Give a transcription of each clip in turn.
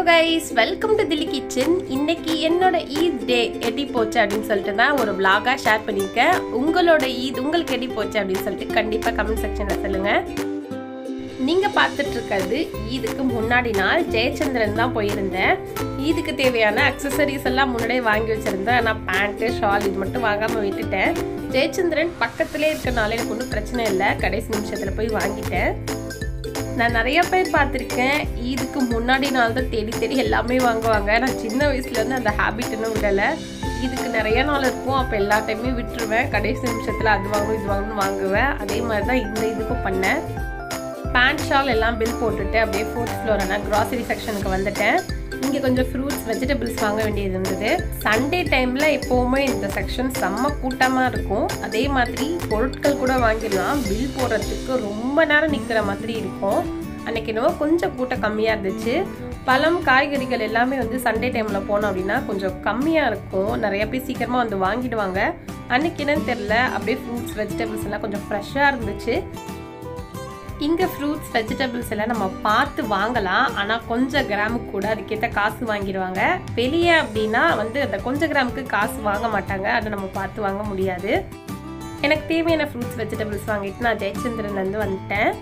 guys welcome to Dilli kitchen இன்னைக்கு என்னோட ஈத் டே எப்படி போச்சு அப்படின்னு சொல்லிட்டு தான் ஒரு vlog-ஆ ஷேர் பண்ணியிருக்கேன் உங்களோட ஈத் உங்களுக்கு எப்படி போச்சு அப்படின்னு சொல்லிட்டு கண்டிப்பாக கமெண்ட் செக்ஷனில் சொல்லுங்கள் நீங்கள் பார்த்துட்டு இருக்கிறது ஈதுக்கு முன்னாடி நாள் ஜெயச்சந்திரன் தான் போயிருந்தேன் ஈதுக்கு தேவையான அக்சசரிஸ் எல்லாம் முன்னாடியே வாங்கி வச்சுருந்தேன் ஆனால் பேண்ட்டு ஷால் இது மட்டும் வாங்காமல் விட்டுட்டேன் ஜெயச்சந்திரன் பக்கத்துலேயே இருக்கனால எனக்கு ஒன்றும் பிரச்சனை இல்லை கடைசி நிமிஷத்தில் போய் வாங்கிட்டேன் நான் நிறைய பேர் பார்த்துருக்கேன் இதுக்கு முன்னாடி நாள் தான் தேடி தேடி எல்லாமே வாங்குவாங்க நான் சின்ன வயசுலேருந்து அந்த ஹேபிட் இன்னும் விடலை இதுக்கு நிறைய நாள் இருக்கும் அப்போ எல்லா டைமே விட்டுருவேன் கடைசி நிமிஷத்தில் அது வாங்கும் இது வாங்கணும் வாங்குவேன் அதே மாதிரி தான் இந்த இதுக்கும் பண்ணேன் பேண்ட் ஷால் எல்லாம் பில் போட்டுட்டு அப்படியே ஃபோர்த் ஃப்ளோர் நான் க்ராசரி செக்ஷனுக்கு வந்துட்டேன் இங்கே கொஞ்சம் ஃப்ரூட்ஸ் வெஜிடபிள்ஸ் வாங்க வேண்டியது இருந்தது சண்டே டைமில் எப்போவுமே இந்த செக்ஷன் செம்ம கூட்டமாக இருக்கும் அதே மாதிரி பொருட்கள் கூட வாங்கிடலாம் பில் போடுறதுக்கு ரொம்ப நேரம் நிற்கிற மாதிரி இருக்கும் அன்னைக்கு என்னவோ கொஞ்சம் கூட்டம் கம்மியாக இருந்துச்சு பழம் காய்கறிகள் எல்லாமே வந்து சண்டே டைமில் போனோம் அப்படின்னா கொஞ்சம் கம்மியாக இருக்கும் நிறைய பேர் சீக்கிரமாக வந்து வாங்கிடுவாங்க அன்னைக்கு என்னன்னு தெரில அப்படியே ஃப்ரூட்ஸ் வெஜிடபிள்ஸ் எல்லாம் கொஞ்சம் ஃப்ரெஷ்ஷாக இருந்துச்சு இங்கே ஃப்ரூட்ஸ் வெஜிடபிள்ஸ் எல்லாம் நம்ம பார்த்து வாங்கலாம் ஆனால் கொஞ்சம் கிராமுக்கு கூட அதுக்கேற்ற காசு வாங்கிடுவாங்க வெளியே அப்படின்னா வந்து அந்த கொஞ்சம் கிராமுக்கு காசு வாங்க மாட்டாங்க அதை நம்ம பார்த்து வாங்க முடியாது எனக்கு தேவையான ஃப்ரூட்ஸ் வெஜிடபிள்ஸ் வாங்கிட்டு நான் ஜெயச்சந்திரன்லேருந்து வந்துட்டேன்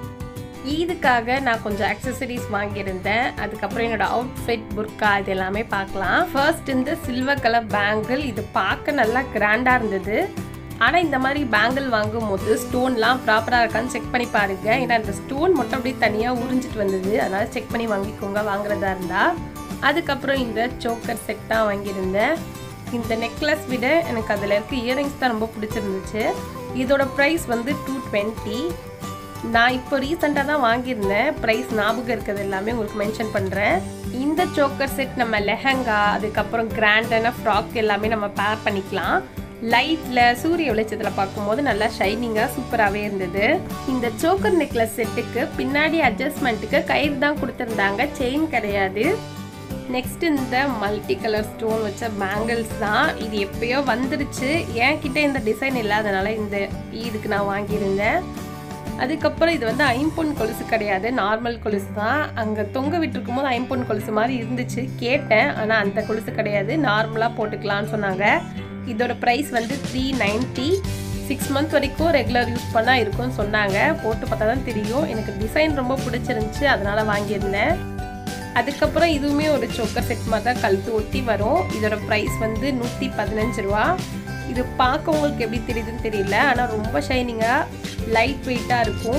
ஈதுக்காக நான் கொஞ்சம் அக்சசரிஸ் வாங்கியிருந்தேன் அதுக்கப்புறம் என்னோட அவுட்ஃபிட் புர்கா இது எல்லாமே பார்க்கலாம் ஃபர்ஸ்ட் இந்த சில்வர் கலர் பேங்கிள் இது பார்க்க நல்லா கிராண்டாக இருந்தது ஆனால் இந்த மாதிரி பேங்கிள் வாங்கும் போது ஸ்டோன்லாம் ப்ராப்பராக இருக்கான்னு செக் பண்ணி பாருங்க ஏன்னா இந்த ஸ்டோன் மட்டும் அப்படியே தனியாக உறிஞ்சிட்டு வந்தது அதனால் செக் பண்ணி வாங்கிக்கோங்க வாங்குறதா இருந்தால் அதுக்கப்புறம் இந்த சோக்கர் செட் தான் வாங்கியிருந்தேன் இந்த நெக்லஸ் விட எனக்கு அதில் இருக்க இயரிங்ஸ் தான் ரொம்ப பிடிச்சிருந்துச்சு இதோட ப்ரைஸ் வந்து டூ டுவெண்ட்டி நான் இப்போ ரீசெண்டாக தான் வாங்கியிருந்தேன் ப்ரைஸ் ஞாபகம் இருக்கிறது எல்லாமே உங்களுக்கு மென்ஷன் பண்ணுறேன் இந்த சோக்கர் செட் நம்ம லெஹங்கா அதுக்கப்புறம் கிராண்டான ஃப்ராக் எல்லாமே நம்ம பேர் பண்ணிக்கலாம் லைட்டில் சூரிய வெளிச்சத்தில் பார்க்கும்போது நல்லா ஷைனிங்காக சூப்பராகவே இருந்தது இந்த சோக்கர் நெக்லஸ் செட்டுக்கு பின்னாடி அட்ஜஸ்ட்மெண்ட்டுக்கு கயிறு தான் கொடுத்துருந்தாங்க செயின் கிடையாது நெக்ஸ்ட் இந்த மல்டி கலர் ஸ்டோன் வச்ச பேங்கிள்ஸ் தான் இது எப்பயோ வந்துருச்சு என்கிட்ட இந்த டிசைன் இல்லாதனால இந்த இதுக்கு நான் வாங்கியிருந்தேன் அதுக்கப்புறம் இது வந்து ஐம்பொன் கொலுசு கிடையாது நார்மல் கொலுசு தான் அங்கே தொங்க விட்டுருக்கும் போது ஐம்பொன் கொலுசு மாதிரி இருந்துச்சு கேட்டேன் ஆனால் அந்த கொலுசு கிடையாது நார்மலாக போட்டுக்கலான்னு சொன்னாங்க இதோட ப்ரைஸ் வந்து த்ரீ நைன்ட்டி சிக்ஸ் மந்த் வரைக்கும் ரெகுலர் யூஸ் பண்ணால் இருக்கும்னு சொன்னாங்க போட்டு பார்த்தா தான் தெரியும் எனக்கு டிசைன் ரொம்ப பிடிச்சிருந்துச்சு அதனால் வாங்கியிருந்தேன் அதுக்கப்புறம் இதுவுமே ஒரு சோக்கர் செட் மாதிரி தான் கழுத்து ஒட்டி வரும் இதோட ப்ரைஸ் வந்து நூற்றி பதினஞ்சு ரூபா இது பார்க்க உங்களுக்கு எப்படி தெரியுதுன்னு தெரியல ஆனால் ரொம்ப ஷைனிங்காக லைட் வெயிட்டாக இருக்கும்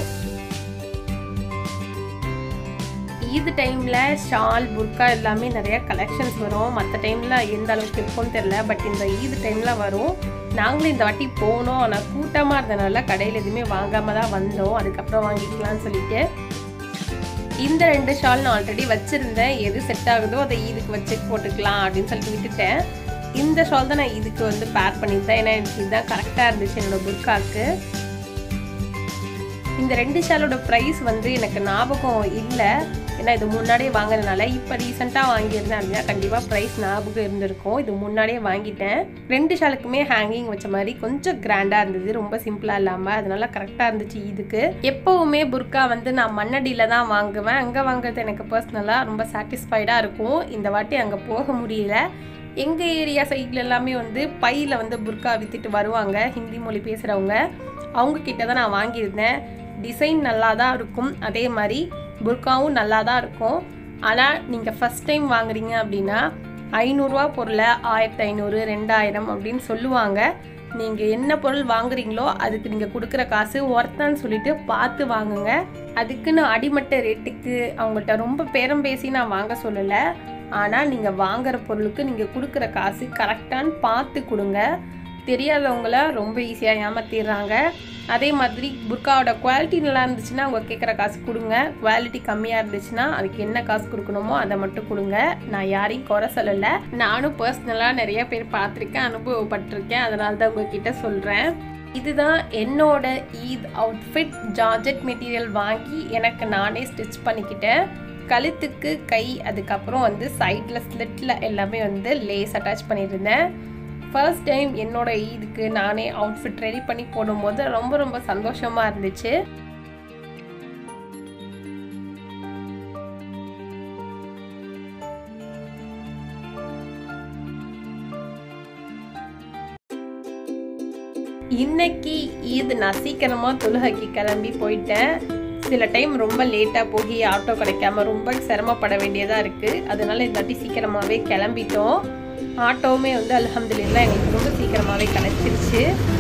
ஈது டைமில் ஷால் புர்கா எல்லாமே நிறைய கலெக்ஷன்ஸ் வரும் மற்ற டைமில் எந்த அளவுக்கு இருக்கும்னு தெரில பட் இந்த ஈது டைமில் வரும் நாங்களும் இந்த வாட்டி போனோம் ஆனால் கூட்டமாக இருந்தனால கடையில் எதுவுமே வாங்காமல் தான் வந்தோம் அதுக்கப்புறம் வாங்கிக்கலாம்னு சொல்லிட்டு இந்த ரெண்டு ஷால் நான் ஆல்ரெடி வச்சுருந்தேன் எது செட் ஆகுதோ அதை ஈதுக்கு வச்சு போட்டுக்கலாம் அப்படின்னு சொல்லிட்டு விட்டுட்டேன் இந்த ஷால் தான் நான் இதுக்கு வந்து பேர் பண்ணியிருந்தேன் ஏன்னா எனக்கு இதுதான் கரெக்டாக இருந்துச்சு என்னோட புர்காவுக்கு இந்த ரெண்டு ஷாலோட ப்ரைஸ் வந்து எனக்கு ஞாபகம் இல்லை ஏன்னா இது முன்னாடியே வாங்கினதுனால இப்போ ரீசெண்டாக வாங்கியிருந்தேன் அப்படின்னா கண்டிப்பாக ப்ரைஸ் ஞாபகம் இருந்திருக்கும் இது முன்னாடியே வாங்கிட்டேன் ரெண்டு ஷாலுக்குமே ஹேங்கிங் வச்ச மாதிரி கொஞ்சம் கிராண்டாக இருந்தது ரொம்ப சிம்பிளாக இல்லாமல் அதனால கரெக்டாக இருந்துச்சு இதுக்கு எப்போவுமே புர்கா வந்து நான் மண்ணடியில் தான் வாங்குவேன் அங்கே வாங்குறது எனக்கு பர்சனலாக ரொம்ப சாட்டிஸ்ஃபைடாக இருக்கும் இந்த வாட்டி அங்கே போக முடியல எங்கள் ஏரியா சைடில் எல்லாமே வந்து பையில் வந்து புர்கா விற்றுட்டு வருவாங்க ஹிந்தி மொழி பேசுகிறவங்க அவங்க கிட்ட தான் நான் வாங்கியிருந்தேன் டிசைன் நல்லா தான் இருக்கும் அதே மாதிரி புர்காவும் நல்லா தான் இருக்கும் ஆனால் நீங்கள் ஃபஸ்ட் டைம் வாங்குறீங்க அப்படின்னா ஐநூறுரூவா பொருளை ஆயிரத்தி ஐநூறு ரெண்டாயிரம் அப்படின்னு சொல்லுவாங்க நீங்கள் என்ன பொருள் வாங்குறீங்களோ அதுக்கு நீங்கள் கொடுக்குற காசு ஒர்த்தான்னு சொல்லிட்டு பார்த்து வாங்குங்க அதுக்குன்னு அடிமட்ட ரேட்டுக்கு அவங்கள்ட்ட ரொம்ப பேரம் பேசி நான் வாங்க சொல்லலை ஆனால் நீங்கள் வாங்குற பொருளுக்கு நீங்கள் கொடுக்குற காசு கரெக்டான்னு பார்த்து கொடுங்க தெரியாதவங்கள ரொம்ப ஈஸியாக ஏமாத்திடுறாங்க அதே மாதிரி புர்காவோட குவாலிட்டி நல்லா இருந்துச்சுன்னா அவங்க கேட்குற காசு கொடுங்க குவாலிட்டி கம்மியாக இருந்துச்சுன்னா அதுக்கு என்ன காசு கொடுக்கணுமோ அதை மட்டும் கொடுங்க நான் யாரையும் குறை சொல்லலை நானும் பர்சனலாக நிறைய பேர் பார்த்துருக்கேன் அனுபவப்பட்டிருக்கேன் அதனால தான் உங்ககிட்ட சொல்கிறேன் இதுதான் என்னோட ஈத் அவுட்ஃபிட் ஜார்ஜெட் மெட்டீரியல் வாங்கி எனக்கு நானே ஸ்டிச் பண்ணிக்கிட்டேன் கழுத்துக்கு கை அதுக்கப்புறம் வந்து சைடில் ஸ்லிட்டில் எல்லாமே வந்து லேஸ் அட்டாச் பண்ணியிருந்தேன் ஃபர்ஸ்ட் டைம் என்னோட ஈதுக்கு நானே அவுட்ஃபிட் ரெடி பண்ணி போடும்போது ரொம்ப ரொம்ப சந்தோஷமாக இருந்துச்சு இன்னைக்கு ஈத் நான் சீக்கிரமாக தொழுகைக்கு கிளம்பி போயிட்டேன் சில டைம் ரொம்ப லேட்டாக போய் ஆட்டோ கிடைக்காம ரொம்ப சிரமப்பட வேண்டியதாக இருக்குது அதனால இந்த வாட்டி சீக்கிரமாகவே கிளம்பிட்டோம் ஆட்டோவுமே வந்து அல்ஹம்துலில்லாஹ் எங்களுக்கு ரொம்ப சீக்கிரமாகவே கிடச்சிருச்சு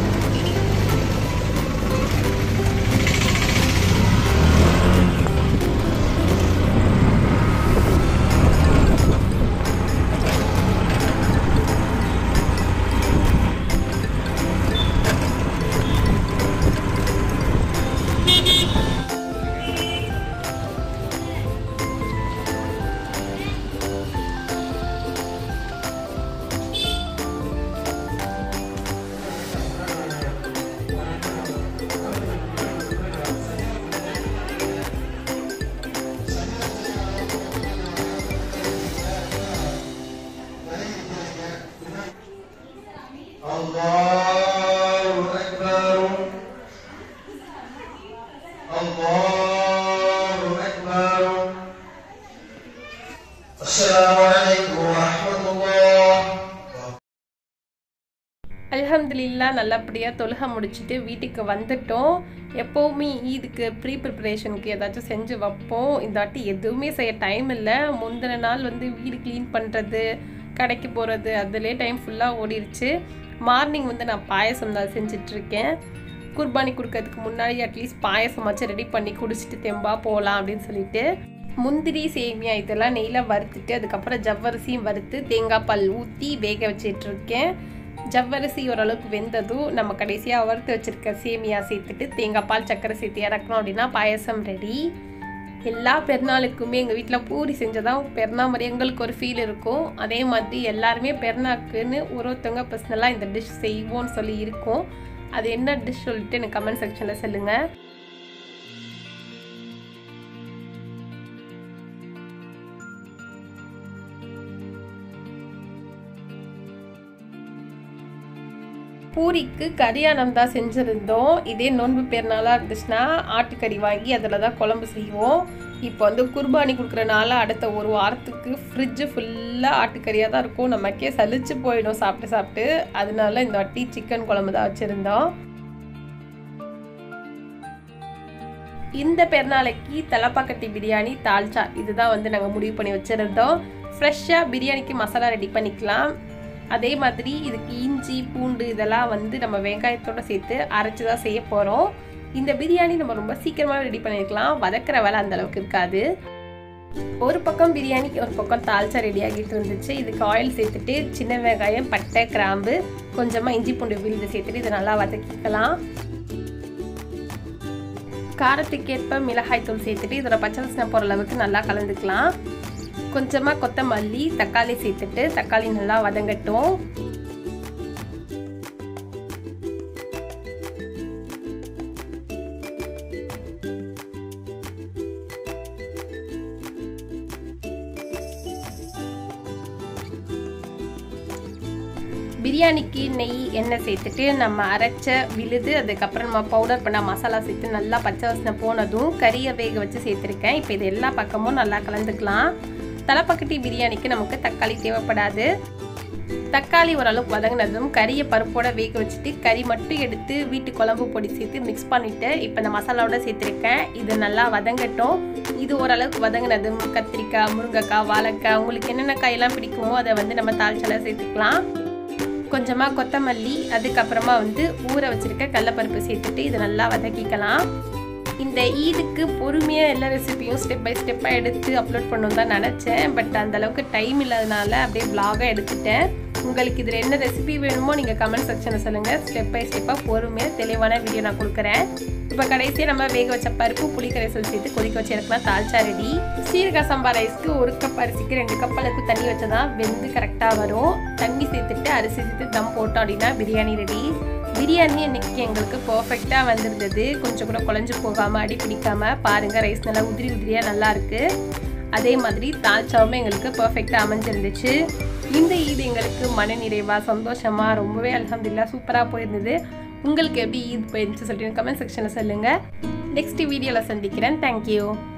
الله أكبر الله أكبر السلام عليكم ورحمة الله அல்ஹம்துலில்லா நல்லபடியாக தொழுகை முடிச்சுட்டு வீட்டுக்கு வந்துட்டோம் எப்போவுமே ஈதுக்கு ப்ரீ ப்ரிப்பரேஷனுக்கு ஏதாச்சும் செஞ்சு வைப்போம் இந்த வாட்டி எதுவுமே செய்ய டைம் இல்லை முந்தின நாள் வந்து வீடு க்ளீன் பண்ணுறது கடைக்கு போகிறது அதிலே டைம் ஃபுல்லாக ஓடிடுச்சு மார்னிங் வந்து நான் பாயசம் தான் செஞ்சிட்ருக்கேன் குர்பானி கொடுக்கறதுக்கு முன்னாடி அட்லீஸ்ட் பாயசமாச்சும் ரெடி பண்ணி குடிச்சிட்டு தெம்பா போகலாம் அப்படின்னு சொல்லிட்டு முந்திரி சேமியா இதெல்லாம் நெய்யில் வறுத்துட்டு அதுக்கப்புறம் ஜவ்வரிசியும் வறுத்து தேங்காய் பால் ஊற்றி வேக வச்சிட்ருக்கேன் ஜவ்வரிசி ஓரளவுக்கு வெந்ததும் நம்ம கடைசியாக வறுத்து வச்சிருக்க சேமியா சேர்த்துட்டு தேங்காய் பால் சர்க்கரை சேர்த்து இறக்கணும் அப்படின்னா பாயசம் ரெடி எல்லா பெருநாளுக்குமே எங்கள் வீட்டில் பூரி செஞ்சதான் பெருநாள் மாதிரி எங்களுக்கு ஒரு ஃபீல் இருக்கும் அதே மாதிரி எல்லாருமே பெருநாக்குன்னு ஒரு ஒருத்தவங்க பர்சனலாக இந்த டிஷ் செய்வோம்னு சொல்லி இருக்கும் அது என்ன டிஷ் சொல்லிட்டு எனக்கு கமெண்ட் செக்ஷனில் சொல்லுங்கள் பூரிக்கு கரியானம் தான் செஞ்சுருந்தோம் இதே நோன்பு பெருநாளாக இருந்துச்சுன்னா ஆட்டுக்கறி வாங்கி அதில் தான் குழம்பு செய்வோம் இப்போ வந்து குர்பானி கொடுக்குறனால அடுத்த ஒரு வாரத்துக்கு ஃப்ரிட்ஜு ஃபுல்லாக ஆட்டுக்கறியாக தான் இருக்கும் நமக்கே சலிச்சு போயிடும் சாப்பிட்டு சாப்பிட்டு அதனால இந்த வாட்டி சிக்கன் குழம்பு தான் வச்சுருந்தோம் இந்த பெருநாளைக்கு தலப்பாக்கட்டி பிரியாணி தால்ச்சா இதுதான் வந்து நாங்கள் முடிவு பண்ணி வச்சுருந்தோம் ஃப்ரெஷ்ஷாக பிரியாணிக்கு மசாலா ரெடி பண்ணிக்கலாம் அதே மாதிரி இதுக்கு இஞ்சி பூண்டு இதெல்லாம் வந்து நம்ம வெங்காயத்தோட சேர்த்து அரைச்சி தான் செய்ய போகிறோம் இந்த பிரியாணி நம்ம ரொம்ப சீக்கிரமாக ரெடி பண்ணியிருக்கலாம் வதக்கிற வேலை அந்த அளவுக்கு இருக்காது ஒரு பக்கம் பிரியாணி ஒரு பக்கம் தால்ச்சா ரெடி ஆகிட்டு இருந்துச்சு இதுக்கு ஆயில் சேர்த்துட்டு சின்ன வெங்காயம் பட்டை கிராம்பு கொஞ்சமாக இஞ்சி பூண்டு விழுது சேர்த்துட்டு இதை நல்லா வதக்கிக்கலாம் காரத்துக்கேற்ப மிளகாய் தூள் சேர்த்துட்டு இதோட பச்சை வாசனை போகிற அளவுக்கு நல்லா கலந்துக்கலாம் கொஞ்சமாக கொத்தமல்லி தக்காளி சேர்த்துட்டு தக்காளி நல்லா வதங்கட்டும் பிரியாணிக்கு நெய் எண்ணெய் சேர்த்துட்டு நம்ம அரைச்ச விழுது அதுக்கப்புறம் நம்ம பவுடர் பண்ண மசாலா சேர்த்து நல்லா பச்சை வாசனை போனதும் கறியை வேக வச்சு சேர்த்துருக்கேன் இப்போ இது எல்லா பக்கமும் நல்லா கலந்துக்கலாம் தலைப்பக்கட்டி பிரியாணிக்கு நமக்கு தக்காளி தேவைப்படாது தக்காளி ஓரளவுக்கு வதங்கினதும் கறியை பருப்போட வேக வச்சுட்டு கறி மட்டும் எடுத்து வீட்டு குழம்பு பொடி சேர்த்து மிக்ஸ் பண்ணிவிட்டு இப்போ இந்த மசாலாவோட சேர்த்துருக்கேன் இது நல்லா வதங்கட்டும் இது ஓரளவுக்கு வதங்கினதும் கத்திரிக்காய் முருங்கைக்காய் வாழைக்காய் உங்களுக்கு என்னென்ன காயெல்லாம் பிடிக்குமோ அதை வந்து நம்ம தாளிச்சல சேர்த்துக்கலாம் கொஞ்சமாக கொத்தமல்லி அதுக்கப்புறமா வந்து ஊற வச்சுருக்க கடலப்பருப்பு சேர்த்துட்டு இதை நல்லா வதக்கிக்கலாம் இந்த ஈதுக்கு பொறுமையாக எல்லா ரெசிபியும் ஸ்டெப் பை ஸ்டெப்பாக எடுத்து அப்லோட் பண்ணணும் தான் நினச்சேன் பட் அந்தளவுக்கு டைம் இல்லாதனால அப்படியே vlog-ஆ எடுத்துட்டேன் உங்களுக்கு இதில் என்ன ரெசிபி வேணுமோ நீங்கள் கமெண்ட் செக்ஷனில் சொல்லுங்கள் ஸ்டெப் பை ஸ்டெப்பாக பொறுமையாக தெளிவான வீடியோ நான் கொடுக்குறேன் இப்போ கடைசியாக நம்ம வேக வச்ச பருப்பு புளிக்கரைசல் சேர்த்து கொதிக்க வச்சு எடுக்கலாம் தால்ச்சா ரெடி சீரக சம்பா ரைஸ்க்கு ஒரு கப் அரிசிக்கு ரெண்டு கப் அளவுக்கு தண்ணி வச்சா தான் வெந்து கரெக்டாக வரும் தண்ணி சேர்த்துட்டு அரிசி சேர்த்து தம் போட்டோம் அப்படின்னா பிரியாணி ரெடி பிரியாணி இன்னைக்கு எங்களுக்கு பர்ஃபெக்டாக வந்திருந்தது கொஞ்சம் கூட குழஞ்சு போகாமல் அடி பிடிக்காம பாருங்கள் ரைஸ் நல்லா உதிரி உதிரியாக நல்லா இருக்கு அதே மாதிரி தால்ச்சாவுமே எங்களுக்கு பர்ஃபெக்டாக அமைஞ்சிருந்துச்சு இந்த ஈத் எங்களுக்கு மன நிறைவா சந்தோஷமா ரொம்பவே அல்ஹம்துலில்லாஹ் சூப்பராக போயிருந்தது உங்களுக்கு எப்படி ஈத் போயிருந்துச்சு சொல்லிட்டு கமெண்ட் செக்ஷனில் சொல்லுங்கள் நெக்ஸ்ட் வீடியோவில் சந்திக்கிறேன் தேங்க்யூ